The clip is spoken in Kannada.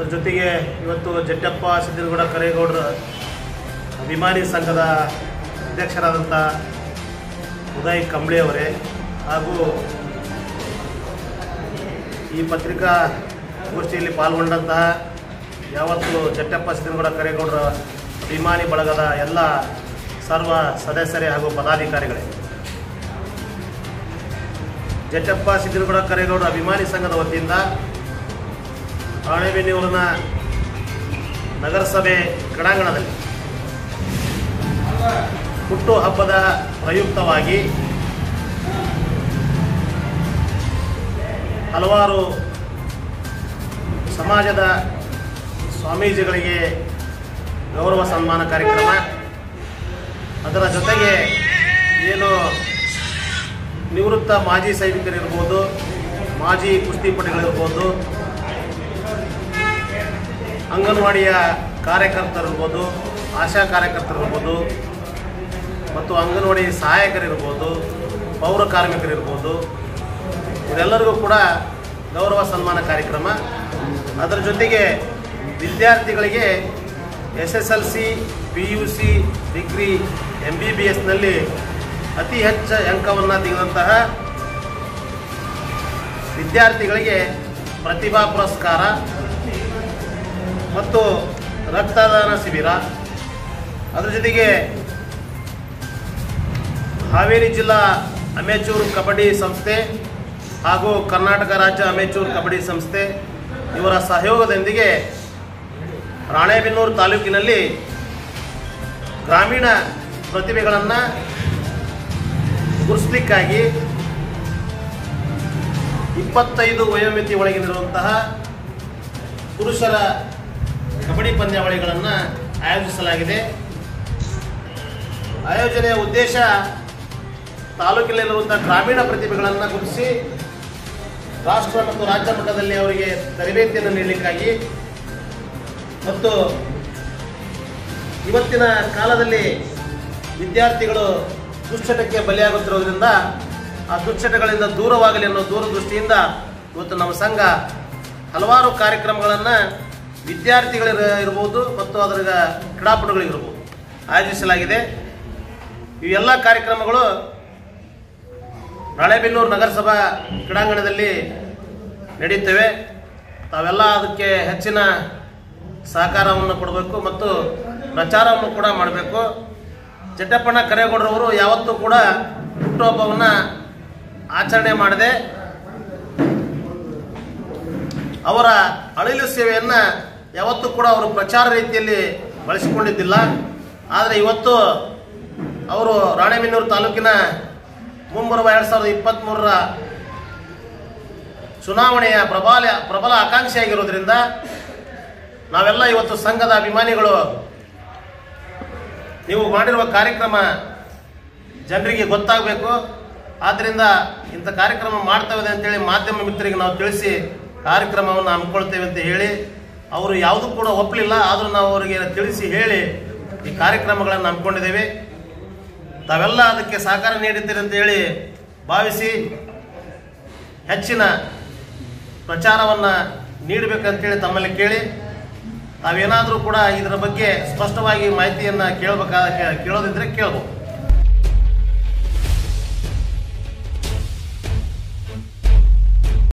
ಜೊತೆಗೆ ಇವತ್ತು ಜಟ್ಟಪ್ಪ ಸಿದ್ದನಗೌಡ ಕರೇಗೌಡರ ಅಭಿಮಾನಿ ಸಂಘದ ಅಧ್ಯಕ್ಷರಾದಂಥ ಉದಯ್ ಕಂಬಳಿ ಅವರೇ ಹಾಗೂ ಈ ಪತ್ರಿಕಾ ಗೋಷ್ಠಿಯಲ್ಲಿ ಪಾಲ್ಗೊಂಡಂತಹ ಯಾವತ್ತು ಜಟ್ಟಪ್ಪ ಸಿದ್ದನಗೌಡ ಕರೇಗೌಡರ ಅಭಿಮಾನಿ ಬಳಗದ ಎಲ್ಲ ಸರ್ವ ಸದಸ್ಯರೇ ಹಾಗೂ ಪದಾಧಿಕಾರಿಗಳೇ ಜಟ್ಟಪ್ಪ ಸಿದ್ದನಗೌಡ ಕರೇಗೌಡರ ಅಭಿಮಾನಿ ಸಂಘದ ವತಿಯಿಂದ ರಾಣೆಬೆನ್ನೂರಿನ ನಗರಸಭೆ ಕ್ರೀಡಾಂಗಣದಲ್ಲಿ ಹುಟ್ಟು ಹಬ್ಬದ ಪ್ರಯುಕ್ತವಾಗಿ ಹಲವಾರು ಸಮಾಜದ ಸ್ವಾಮೀಜಿಗಳಿಗೆ ಗೌರವ ಸನ್ಮಾನ ಕಾರ್ಯಕ್ರಮ ಅದರ ಜೊತೆಗೆ ಏನು ನಿವೃತ್ತ ಮಾಜಿ ಸೈನಿಕರಿರ್ಬೋದು ಮಾಜಿ ಕುಸ್ತಿಪಟುಗಳಿರ್ಬೋದು ಅಂಗನವಾಡಿಯ ಕಾರ್ಯಕರ್ತರಿರ್ಬೋದು ಆಶಾ ಕಾರ್ಯಕರ್ತರಿರ್ಬೋದು ಮತ್ತು ಅಂಗನವಾಡಿ ಸಹಾಯಕರಿರ್ಬೋದು ಪೌರ ಕಾರ್ಮಿಕರಿರ್ಬೋದು ಇವರೆಲ್ಲರಿಗೂ ಕೂಡ ಗೌರವ ಸನ್ಮಾನ ಕಾರ್ಯಕ್ರಮ ಅದರ ಜೊತೆಗೆ ವಿದ್ಯಾರ್ಥಿಗಳಿಗೆ S S L C P U C degree M B B ಎಸ್ನಲ್ಲಿ ಅತಿ ಹೆಚ್ಚು ಅಂಕವನ್ನು ತೆಗೆದಂತಹ ವಿದ್ಯಾರ್ಥಿಗಳಿಗೆ ಪ್ರತಿಭಾ ಪುರಸ್ಕಾರ ಮತ್ತು ರಕ್ತದಾನ ಶಿಬಿರ ಅದರ ಜೊತೆಗೆ ಹಾವೇರಿ ಜಿಲ್ಲಾ ಅಮೆಚೂರ್ ಕಬಡ್ಡಿ ಸಂಸ್ಥೆ ಹಾಗೂ ಕರ್ನಾಟಕ ರಾಜ್ಯ ಅಮೆಚೂರ್ ಕಬಡ್ಡಿ ಸಂಸ್ಥೆ ಇವರ ಸಹಯೋಗದೊಂದಿಗೆ ರಾಣೆಬೆನ್ನೂರು ತಾಲೂಕಿನಲ್ಲಿ ಗ್ರಾಮೀಣ ಪ್ರತಿಭೆಗಳನ್ನು ಗುರುಸ್ಲಿಕ್ಕಾಗಿ ಇಪ್ಪತ್ತೈದು ವಯೋಮಿತಿ ಒಳಗಿನಿರುವಂತಹ ಪುರುಷರ ಕಬಡ್ಡಿ ಪಂದ್ಯಾವಳಿಗಳನ್ನು ಆಯೋಜಿಸಲಾಗಿದೆ ಆಯೋಜನೆಯ ಉದ್ದೇಶ ತಾಲೂಕಿನಲ್ಲಿರುವಂಥ ಗ್ರಾಮೀಣ ಪ್ರತಿಭೆಗಳನ್ನು ಗುರುತಿಸಿ ರಾಷ್ಟ್ರ ಮತ್ತು ರಾಜ್ಯ ಮಟ್ಟದಲ್ಲಿ ಅವರಿಗೆ ತರಬೇತಿಯನ್ನು ನೀಡಲಿಕ್ಕಾಗಿ ಮತ್ತು ಇವತ್ತಿನ ಕಾಲದಲ್ಲಿ ವಿದ್ಯಾರ್ಥಿಗಳು ದುಶ್ಚಟಕ್ಕೆ ಬಲಿಯಾಗುತ್ತಿರೋದ್ರಿಂದ ಆ ದುಶ್ಚಟಗಳಿಂದ ದೂರವಾಗಲಿ ಅನ್ನೋ ದೂರದೃಷ್ಟಿಯಿಂದ ಇವತ್ತು ನಮ್ಮ ಸಂಘ ಹಲವಾರು ಕಾರ್ಯಕ್ರಮಗಳನ್ನು ವಿದ್ಯಾರ್ಥಿಗಳಿರ ಇರ್ಬೋದು ಮತ್ತು ಅದರ ಕ್ರೀಡಾಪಟುಗಳಿಗಿರ್ಬೋದು ಆಯೋಜಿಸಲಾಗಿದೆ ಈ ಎಲ್ಲ ಕಾರ್ಯಕ್ರಮಗಳು ರಾಣೆಬೆನ್ನೂರು ನಗರಸಭಾ ಕ್ರೀಡಾಂಗಣದಲ್ಲಿ ನಡೆಯುತ್ತವೆ ತಾವೆಲ್ಲ ಅದಕ್ಕೆ ಹೆಚ್ಚಿನ ಸಹಕಾರವನ್ನು ಕೊಡಬೇಕು ಮತ್ತು ಪ್ರಚಾರವನ್ನು ಕೂಡ ಮಾಡಬೇಕು ಚಟ್ಟಪ್ಪಣ್ಣ ಕರೇಗೌಡರವರು ಯಾವತ್ತೂ ಕೂಡ ಹುಟ್ಟುಹಬ್ಬವನ್ನು ಆಚರಣೆ ಮಾಡದೆ ಅವರ ಅಳಿಲು ಸೇವೆಯನ್ನು ಯಾವತ್ತೂ ಕೂಡ ಅವರು ಪ್ರಚಾರ ರೀತಿಯಲ್ಲಿ ಬಳಸಿಕೊಂಡಿದ್ದಿಲ್ಲ ಆದರೆ ಇವತ್ತು ಅವರು ರಾಣೆಬೆನ್ನೂರು ತಾಲೂಕಿನ ಮುಂಬರುವ ಎರಡು ಸಾವಿರದ ಇಪ್ಪತ್ತ್ಮೂರರ ಚುನಾವಣೆಯ ಪ್ರಬಲ ಪ್ರಬಲ ಆಕಾಂಕ್ಷಿಯಾಗಿರೋದ್ರಿಂದ ನಾವೆಲ್ಲ ಇವತ್ತು ಸಂಘದ ಅಭಿಮಾನಿಗಳು ನೀವು ಮಾಡಿರುವ ಕಾರ್ಯಕ್ರಮ ಜನರಿಗೆ ಗೊತ್ತಾಗಬೇಕು ಆದ್ದರಿಂದ ಇಂಥ ಕಾರ್ಯಕ್ರಮ ಮಾಡ್ತೇವೆ ಅಂತೇಳಿ ಮಾಧ್ಯಮ ಮಿತ್ರರಿಗೆ ನಾವು ತಿಳಿಸಿ ಕಾರ್ಯಕ್ರಮವನ್ನು ಹಮ್ಮಿಕೊಳ್ತೇವೆ ಅಂತ ಹೇಳಿ ಅವರು ಯಾವುದೂ ಕೂಡ ಒಪ್ಪಲಿಲ್ಲ ಆದರೂ ನಾವು ಅವರಿಗೆ ತಿಳಿಸಿ ಹೇಳಿ ಈ ಕಾರ್ಯಕ್ರಮಗಳನ್ನು ಹಮ್ಮಿಕೊಂಡಿದ್ದೇವೆ ತಾವೆಲ್ಲ ಅದಕ್ಕೆ ಸಹಕಾರ ನೀಡಿದ್ದೀರಿ ಅಂತ ಹೇಳಿ ಭಾವಿಸಿ ಹೆಚ್ಚಿನ ಪ್ರಚಾರವನ್ನು ನೀಡಬೇಕಂತೇಳಿ ತಮ್ಮಲ್ಲಿ ಕೇಳಿ ತಾವೇನಾದರೂ ಕೂಡ ಇದರ ಬಗ್ಗೆ ಸ್ಪಷ್ಟವಾಗಿ ಮಾಹಿತಿಯನ್ನು ಕೇಳಬೇಕಾದ ಕೇಳೋದಿದ್ರೆ ಕೇಳ್ಬೋದು